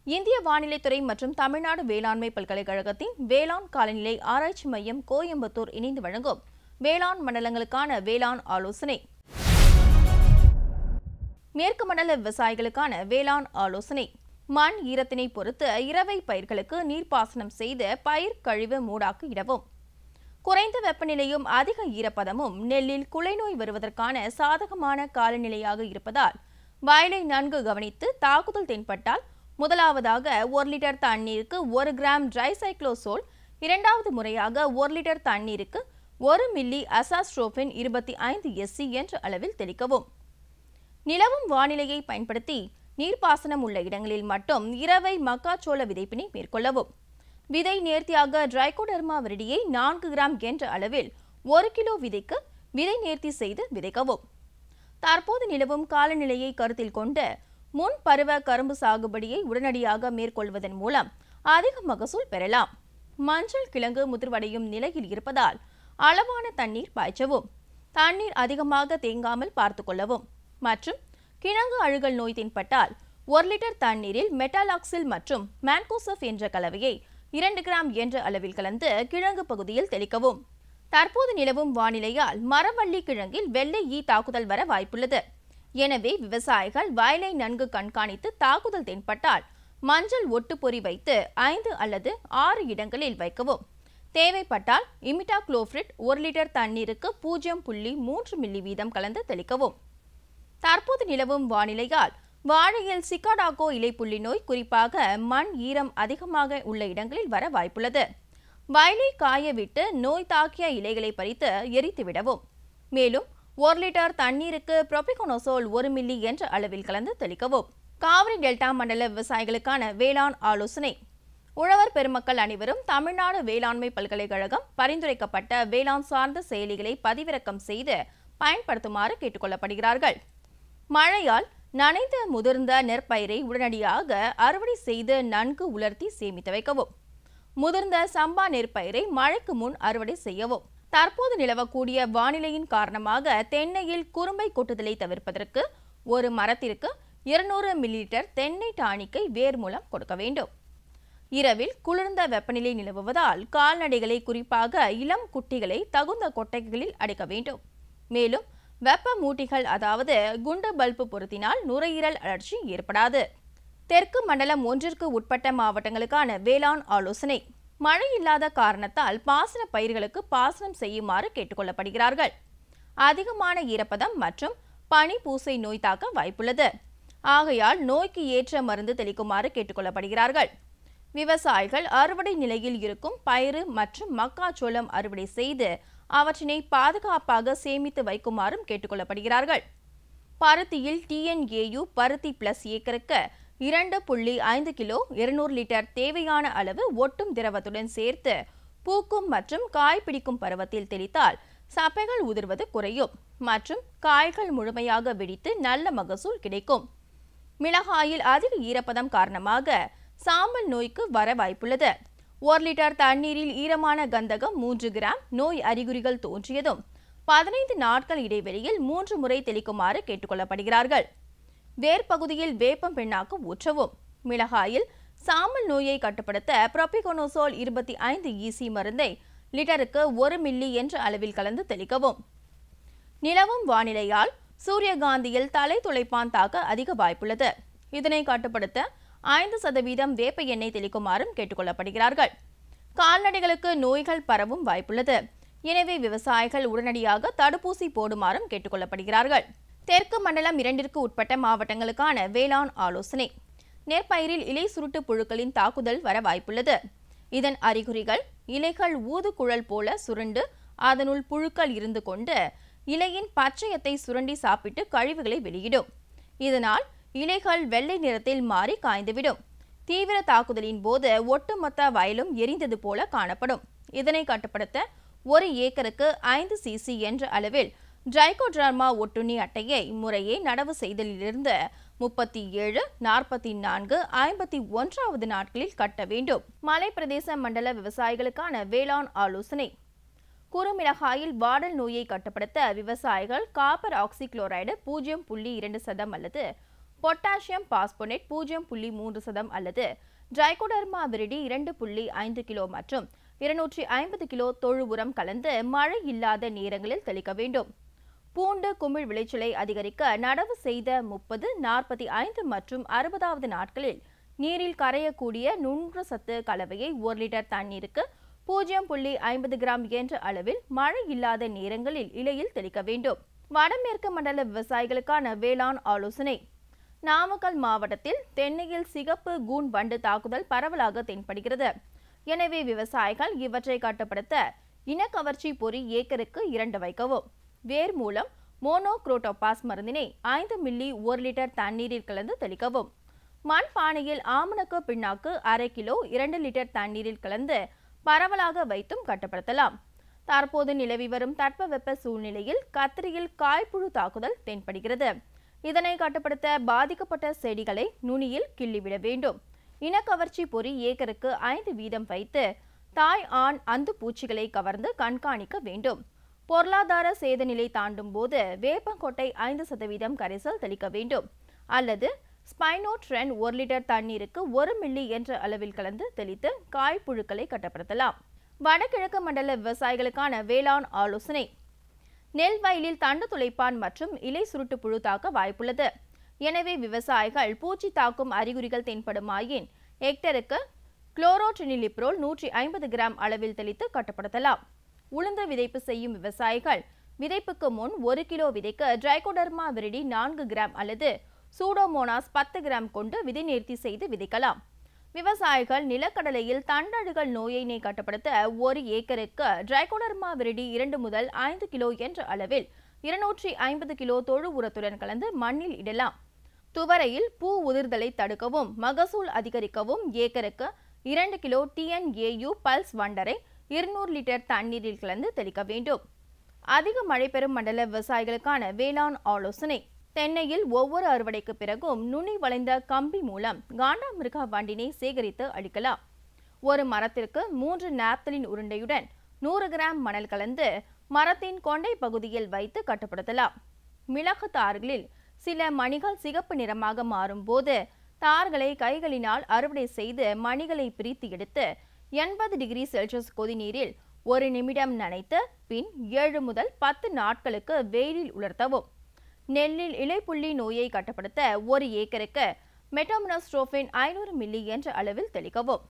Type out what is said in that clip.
இந்திய வானிலைத்துறை மற்றும் தமிழ்நாடு வேளாண்மை பல்கலைக்கழகத்தின் வேளாண் காலநிலை ஆராய்ச்சி மையம் கோயம்புத்தூர் இணைந்து வழங்கும் வேளாண் மண்டலங்களுக்கான வேளாண் ஆலோசனை மேற்கு மண்டல விவசாயிகளுக்கான வேளாண் ஆலோசனை மண் ஈரத்தினை பொறுத்து இரவை பயிர்களுக்கு நீர்ப்பாசனம் செய்து பயிர் கழிவு மூடாக்கு இடவும் குறைந்த வெப்பநிலையும் அதிக ஈரப்பதமும் நெல்லில் குலைநோய் வருவதற்கான சாதகமான காலநிலையாக இருப்பதால் வயலை நன்கு கவனித்து தாக்குதல் தென்பட்டால் முதலாவதாக ஒரு லிட்டர் தண்ணீருக்கு ஒரு கிராம் ட்ரைசைக்ளோசோல் இரண்டாவது முறையாக ஒரு லிட்டர் தண்ணீருக்கு ஒரு மில்லி அசாஸ்ட்ரோபின் இருபத்தி ஐந்து எஸ்சி என்ற அளவில் தெளிக்கவும் நிலவும் வானிலையை பயன்படுத்தி நீர்ப்பாசனம் உள்ள இடங்களில் மட்டும் இரவை மக்காச்சோள விதைப்பினை மேற்கொள்ளவும் விதை நேர்த்தியாக ட்ரைகோடர்மா விரிடியை நான்கு கிராம் என்ற அளவில் ஒரு கிலோ விதைக்கு விதை நேர்த்தி செய்து விதைக்கவும் தற்போது நிலவும் காலநிலையை கருத்தில் கொண்டு முன் பருவ கரும்பு சாகுபடியை உடனடியாக மேற்கொள்வதன் மூலம் அதிக மகசூல் பெறலாம் மஞ்சள் கிழங்கு முதிர்வடையும் நிலையில் இருப்பதால் அளவான தண்ணீர் பாய்ச்சவும் தண்ணீர் அதிகமாக தேங்காமல் பார்த்துக் கொள்ளவும் மற்றும் கிழங்கு அழுகல் நோய் தென்பட்டால் ஒரு லிட்டர் தண்ணீரில் மெட்டாலாக்சில் மற்றும் மேன்கோசப் என்ற கலவையை இரண்டு கிராம் என்ற அளவில் கலந்து கிழங்கு பகுதியில் தெளிக்கவும் தற்போது நிலவும் வானிலையால் மரவள்ளி கிழங்கில் வெள்ளை ஈ தாக்குதல் வர வாய்ப்புள்ளது எனவே விவசாயிகள் வயலை நன்கு கண்காணித்து தாக்குதல் தென்பட்டால் மஞ்சள் ஒட்டுப்பொறி வைத்து ஐந்து அல்லது ஆறு இடங்களில் வைக்கவும் தேவைப்பட்டால் இமிட்டா குளோஃப்ரிட் ஒரு லிட்டர் தண்ணீருக்கு பூஜ்ஜியம் புள்ளி மூன்று மில்லி வீதம் கலந்து தெளிக்கவும் தற்போது நிலவும் வானிலையால் வாழையில் சிக்காடாகோ இலைப்புள்ளி நோய் குறிப்பாக மண் ஈரம் அதிகமாக உள்ள இடங்களில் வர வாய்ப்புள்ளது வயலை காய விட்டு நோய் தாக்கிய இலைகளை பறித்து எரித்து விடவும் மேலும் ஒரு லிட்டர் தண்ணீருக்கு புரோபிகோனோசோல் ஒரு மில்லி என்ற அளவில் கலந்து தெளிக்கவும் காவிரி டெல்டா மண்டல விவசாயிகளுக்கான வேளாண் ஆலோசனை உழவர் பெருமக்கள் அனைவரும் தமிழ்நாடு வேளாண்மை பல்கலைக்கழகம் பரிந்துரைக்கப்பட்ட வேளாண் சார்ந்த செயலிகளை பதிவிறக்கம் செய்து பயன்படுத்துமாறு கேட்டுக்கொள்ளப்படுகிறார்கள் மழையால் நனைந்த முதிர்ந்த நெற்பயிரை உடனடியாக அறுவடை செய்து நன்கு உலர்த்தி சேமித்து வைக்கவும் முதிர்ந்த சம்பா நெற்பயிரை மழைக்கு முன் அறுவடை செய்யவும் தற்போது நிலவக்கூடிய வானிலையின் காரணமாக தென்னையில் குறும்பை கொட்டுதலை தவிர்ப்பதற்கு ஒரு மரத்திற்கு இருநூறு மில்லிலிட்டர் தென்னை டானிக்கை வேர் மூலம் கொடுக்க வேண்டும் இரவில் குளிர்ந்த வெப்பநிலை நிலவுவதால் கால்நடைகளை குறிப்பாக இளம் குட்டிகளை தகுந்த கொட்டைகளில் அடைக்க வேண்டும் மேலும் வெப்ப மூட்டிகள் அதாவது குண்டு பல்பு பொருத்தினால் நுரையீரல் அழற்சி ஏற்படாது தெற்கு மண்டலம் ஒன்றிற்கு உட்பட்ட மாவட்டங்களுக்கான வேளாண் ஆலோசனை மழை இல்லாத காரணத்தால் பாசன பயிர்களுக்கு பாசனம் செய்யுமாறு கேட்டுக்கொள்ளப்படுகிறார்கள் அதிகமான ஈரப்பதம் மற்றும் பனி பூசை நோய் தாக்க வாய்ப்புள்ளது ஆகையால் நோய்க்கு ஏற்ற மருந்து தெளிக்குமாறு கேட்டுக்கொள்ளப்படுகிறார்கள் விவசாயிகள் அறுவடை நிலையில் இருக்கும் பயிறு மற்றும் மக்காச்சோளம் அறுவடை செய்து அவற்றினை பாதுகாப்பாக சேமித்து வைக்குமாறும் கேட்டுக்கொள்ளப்படுகிறார்கள் பருத்தியில் டிஎன்ஏயு பருத்தி பிளஸ் ஏக்கருக்கு இரண்டு புள்ளி ஐந்து கிலோ இருநூறு லிட்டர் தேவையான அளவு ஒட்டும் திரவத்துடன் சேர்த்து பூக்கும் மற்றும் காய் பிடிக்கும் பருவத்தில் தெளித்தால் சப்பைகள் உதிர்வது குறையும் மற்றும் காய்கள் முழுமையாக வெடித்து நல்ல மகசூல் கிடைக்கும் மிளகாயில் அதிக ஈரப்பதம் காரணமாக சாம்பல் நோய்க்கு வர வாய்ப்புள்ளது ஒரு லிட்டர் தண்ணீரில் ஈரமான கந்தகம் மூன்று கிராம் நோய் அறிகுறிகள் தோன்றியதும் பதினைந்து நாட்கள் இடைவெளியில் மூன்று முறை தெளிக்குமாறு கேட்டுக்கொள்ளப்படுகிறார்கள் வேர்பகுதியில் வேப்பம் பிண்ணாக்கு ஊற்றவும் மிளகாயில் சாம்பல் நோயை கட்டுப்படுத்த புரோபிகோனோசோல் இருபத்தி ஐந்து ஈசி மருந்தை லிட்டருக்கு ஒரு மில்லி என்ற அளவில் கலந்து தெளிக்கவும் நிலவும் வானிலையால் சூரியகாந்தியில் தலை துளைப்பான் தாக்க அதிக வாய்ப்புள்ளது இதனை கட்டுப்படுத்த ஐந்து சதவீதம் வேப்ப எண்ணெய் தெளிக்குமாறும் கேட்டுக்கொள்ளப்படுகிறார்கள் கால்நடைகளுக்கு நோய்கள் பரவும் வாய்ப்புள்ளது எனவே விவசாயிகள் உடனடியாக தடுப்பூசி போடுமாறும் கேட்டுக்கொள்ளப்படுகிறார்கள் தெற்கு மண்டலம் இரண்டிற்கு உட்பட்ட மாவட்டங்களுக்கான வேளாண் ஆலோசனை நெற்பயிரில் இலை சுருட்டு புழுக்களின் தாக்குதல் வர வாய்ப்புள்ளது இதன் அறிகுறிகள் இலைகள் ஊதுகுழல் போல சுருண்டு அதனுள் புழுக்கள் இருந்து கொண்டு இலையின் பச்சையத்தை சுரண்டி சாப்பிட்டு கழிவுகளை வெளியிடும் இதனால் இலைகள் வெள்ளை நிறத்தில் மாறி காய்ந்துவிடும் தீவிர தாக்குதலின் போது ஒட்டுமொத்த வயலும் எரிந்தது போல காணப்படும் இதனை கட்டுப்படுத்த ஒரு ஏக்கருக்கு ஐந்து சிசி என்ற அளவில் ட்ரைகோட்ராமா ஒட்டுண்ணி அட்டையை முறையே நடவு செய்தலிலிருந்து முப்பத்தி ஏழு நாற்பத்தி நான்கு ஐம்பத்தி ஒன்றாவது நாட்களில் கட்ட வேண்டும் மலை பிரதேச மண்டல விவசாயிகளுக்கான வேளாண் ஆலோசனை குறுமிளகாயில் வாடல் நோயை கட்டுப்படுத்த விவசாயிகள் காப்பர் ஆக்சிக்ளோரைடு பூஜ்ஜியம் புள்ளி இரண்டு சதம் அல்லது பொட்டாசியம் பாஸ்போனேட் பூஜ்ஜியம் புள்ளி மூன்று சதம் அல்லது ட்ரைகோடர்மா விரிடி இரண்டு புள்ளி ஐந்து கிலோ மற்றும் இருநூற்றி ஐம்பது கிலோ தொழு உரம் கலந்து மழை இல்லாத நேரங்களில் தெளிக்க வேண்டும் பூண்டு குமிழ் விளைச்சலை அதிகரிக்க நடவு செய்த முப்பது நாற்பத்தி ஐந்து மற்றும் அறுபதாவது நாட்களில் நீரில் கரையக்கூடிய நுண்று சத்து கலவையை ஒரு லிட்டர் தண்ணீருக்கு பூஜ்ஜியம் புள்ளி ஐம்பது கிராம் என்ற அளவில் மழை இல்லாத நேரங்களில் இலையில் தெளிக்க வேண்டும் வடமேற்கு மண்டல விவசாயிகளுக்கான வேளாண் ஆலோசனை நாமக்கல் மாவட்டத்தில் தென்னையில் சிகப்பு கூன் வண்டு தாக்குதல் பரவலாக தென்படுகிறது எனவே விவசாயிகள் இவற்றை கட்டுப்படுத்த இனக்கவர்ச்சி பொறி ஏக்கருக்கு இரண்டு வைக்கவும் வேர் மூலம் மோனோக்ரோட்டோபாஸ் மருந்தினை ஐந்து மில்லி ஒரு லிட்டர் தண்ணீரில் கலந்து தெளிக்கவும் மண் பானையில் ஆமணக்கு பிண்ணாக்கு அரை கிலோ இரண்டு லிட்டர் தண்ணீரில் கலந்து பரவலாக வைத்தும் கட்டுப்படுத்தலாம் தற்போது நிலவி வரும் தட்பவெப்ப சூழ்நிலையில் கத்திரியில் காய்ப்புழு தாக்குதல் தென்படுகிறது இதனை கட்டுப்படுத்த பாதிக்கப்பட்ட செடிகளை நுனியில் கிள்ளிவிட வேண்டும் இனக்கவர்ச்சி பொறி ஏக்கருக்கு ஐந்து வீதம் வைத்து தாய் ஆண் அந்து பூச்சிகளை கவர்ந்து கண்காணிக்க வேண்டும் பொருளாதார சேதநிலை தாண்டும் போது வேப்பங்கொட்டை ஐந்து சதவீதம் கரைசல் தெளிக்க வேண்டும் அல்லது ஸ்பைனோட்ரென் ஒரு லிட்டர் தண்ணீருக்கு ஒரு மில்லி என்ற அளவில் கலந்து தெளித்து காய்ப்புழுக்களை கட்டுப்படுத்தலாம் வடகிழக்கு மண்டல விவசாயிகளுக்கான வேளாண் ஆலோசனை நெல் வயலில் தண்டு துளைப்பான் மற்றும் இலை சுருட்டு புழு தாக்க வாய்ப்புள்ளது எனவே விவசாயிகள் பூச்சி தாக்கும் அறிகுறிகள் தென்படுமாயின் ஹெக்டருக்கு குளோரோட்ரினிலிப்ரோல் நூற்றி ஐம்பது கிராம் அளவில் தெளித்து கட்டுப்படுத்தலாம் உளுந்து விதைப்பு செய்யும் விவசாயிகள் விதைப்புக்கு முன் ஒரு கிலோ விதைக்கு ட்ரைகோடர்மா விரிடி நான்கு கிராம் அல்லது சூடோமோனாஸ் பத்து கிராம் கொண்டு விதை நேர்த்தி செய்து விதைக்கலாம் விவசாயிகள் நிலக்கடலையில் தண்டழுகல் நோயினை கட்டுப்படுத்த ஒரு ஏக்கருக்கு ட்ரைகோடர்மா விரிடி இரண்டு முதல் ஐந்து கிலோ என்ற அளவில் இருநூற்றி ஐம்பது கிலோ தொழு உரத்துடன் கலந்து மண்ணில் இடலாம் துவரையில் பூ உதிர்தலை தடுக்கவும் மகசூல் அதிகரிக்கவும் ஏக்கருக்கு இரண்டு கிலோ டிஎன்ஏயு பல்ஸ் வண்டரை இருநூறு லிட்டர் தண்ணீரில் கலந்து தெளிக்க வேண்டும் அதிக மழை பெறும் மண்டல விவசாயிகளுக்கான வேளாண் ஆலோசனை தென்னையில் ஒவ்வொரு அறுவடைக்கு பிறகும் நுனி வளைந்த கம்பி மூலம் காண்டாமிருக வண்டினை சேகரித்து அளிக்கலாம் ஒரு மரத்திற்கு மூன்று நாப்தலின் உருண்டையுடன் நூறு கிராம் மணல் கலந்து மரத்தின் கொண்டை பகுதியில் வைத்து கட்டுப்படுத்தலாம் மிளகு தார்களில் சில மணிகள் சிகப்பு நிறமாக மாறும்போது தார்களை கைகளினால் அறுவடை செய்து மணிகளை பிரித்து எடுத்து எண்பது டிகிரி செல்சியஸ் கொதிநீரில் ஒரு நிமிடம் நனைத்து பின் ஏழு முதல் பத்து நாட்களுக்கு வெயிலில் உலர்த்தவும் நெல்லில் இலைப்புள்ளி நோயை கட்டுப்படுத்த ஒரு ஏக்கருக்கு மெட்டோமினஸ்ட்ரோஃபின் ஐநூறு மில்லி என்ற அளவில் தெளிக்கவும்